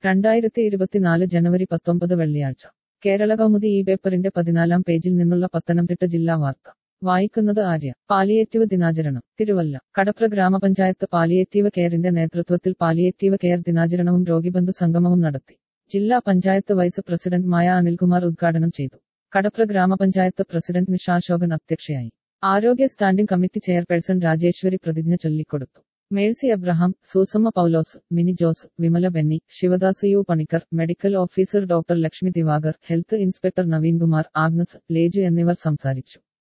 രണ്ടായിരത്തി ഇരുപത്തിനാല് ജനുവരി പത്തൊമ്പത് വെള്ളിയാഴ്ച കേരള കൗമുദി ഈ പേപ്പറിന്റെ പതിനാലാം പേജിൽ നിന്നുള്ള പത്തനംതിട്ട ജില്ലാ വാർത്ത വായിക്കുന്നത് ആര്യ പാലിയേറ്റീവ് ദിനാചരണം തിരുവല്ല കടപ്ര ഗ്രാമപഞ്ചായത്ത് പാലിയേറ്റീവ് കെയറിന്റെ നേതൃത്വത്തിൽ പാലിയേറ്റീവ് കെയർ ദിനാചരണവും രോഗിബന്ധു സംഗമവും നടത്തി ജില്ലാ പഞ്ചായത്ത് വൈസ് പ്രസിഡന്റ് മായ അനിൽകുമാർ ഉദ്ഘാടനം ചെയ്തു കടപ്ര ഗ്രാമപഞ്ചായത്ത് പ്രസിഡന്റ് നിഷ അശോകൻ അധ്യക്ഷയായി ആരോഗ്യ സ്റ്റാൻഡിംഗ് കമ്മിറ്റി ചെയർപേഴ്സൺ രാജേശ്വരി പ്രതിജ്ഞ ചൊല്ലിക്കൊടുത്തു Mercy Abraham Susamma Paulose Mini Jose Vimala Benny Sivadas U Panicker medical officer doctor Lakshmi Divakar health inspector Naveen Kumar Agnes Leju എന്നിവർ സംസാരിച്ചു